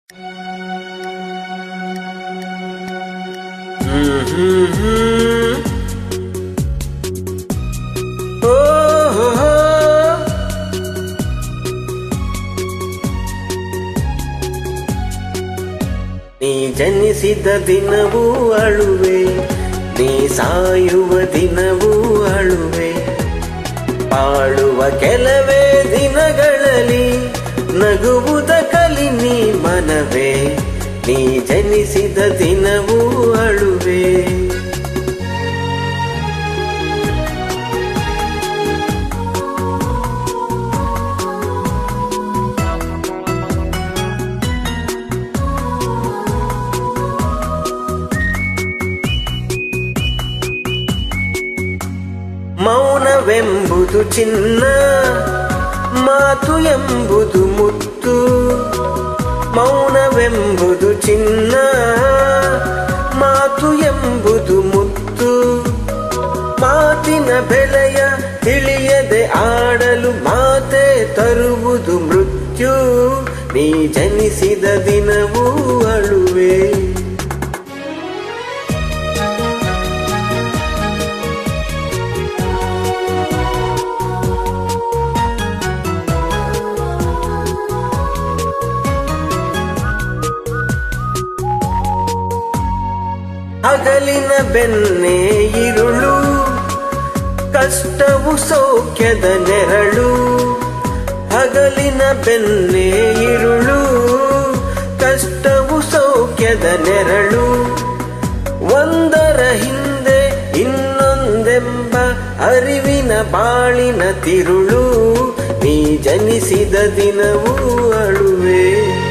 ನೀ ಜನಿಸಿದ ದಿನವೂ ಅಳುವೆ ನೀ ಸಾಯುವ ದಿನವೂ ಅಳುವೆ ಬಾಳುವ ಕೆಲವೇ ದಿನಗಳಲ್ಲಿ ನಗುವುದ ಕಲಿ ನೀ ಮನವೇ ನೀ ಜನಿಸಿದ ದಿನವೂ ಅಳುವೆ ಮೌನವೆಂಬುದು ಚಿನ್ನ ಮಾತು ಎಂಬುದು ಮುತ್ತು ಮೌನವೆಂಬುದು ಚಿನ್ನ ಮಾತು ಎಂಬುದು ಮುತ್ತು ಮಾತಿನ ಬೆಲೆಯ ತಿಳಿಯದೆ ಆಡಲು ಮಾತೆ ತರುವುದು ಮೃತ್ಯು ನೀ ಜನಿಸಿದ ದಿನವೂ ಅಳುವೆ ಹಗಲಿನ ಬೆನ್ನೆ ಇರುಳು ಕಷ್ಟವು ಸೌಖ್ಯದ ನೆರಳು ಹಗಲಿನ ಬೆನ್ನೆ ಇರುಳು ಕಷ್ಟವು ಸೌಖ್ಯದ ನೆರಳು ಒಂದರ ಹಿಂದೆ ಇನ್ನೊಂದೆಂಬ ಅರಿವಿನ ಬಾಳಿನ ತಿರುಳು ನೀ ಜನಿಸಿದ ದಿನವೂ ಅಳುವೆ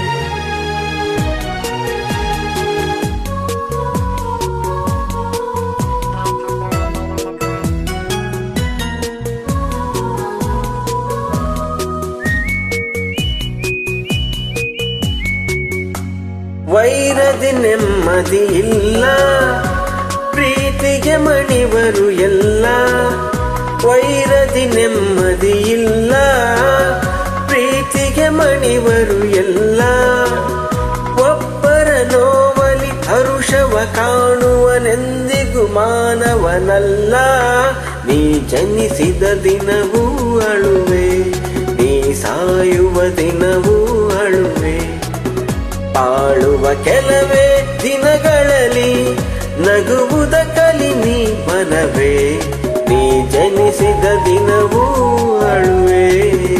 ವೈರದಿ ನೆಮ್ಮದಿ ಇಲ್ಲ ಪ್ರೀತಿಗೆ ಮಣಿವರು ಎಲ್ಲ ವೈರದಿ ನೆಮ್ಮದಿ ಇಲ್ಲ ಪ್ರೀತಿಗೆ ಮಣಿವರು ಎಲ್ಲ ಒಬ್ಬರ ನೋವಲಿ ಹರುಷವ ಕಾಣುವನೆಂದಿಗೂ ಮಾನವನಲ್ಲ ನೀ ಜನಿಸಿದ ದಿನವೂ ಅಳುವೆ ನೀ ಸಾಯುವ ದಿನವೂ ಅಳುವೆ ಬಾಳುವ ಕೆಲವೇ ದಿನಗಳಲ್ಲಿ ನಗುವುದ ಕಲಿ ನೀ ಮನವೇ ನೀ ಜನಿಸಿದ ದಿನವೂ ಅಳುವೆ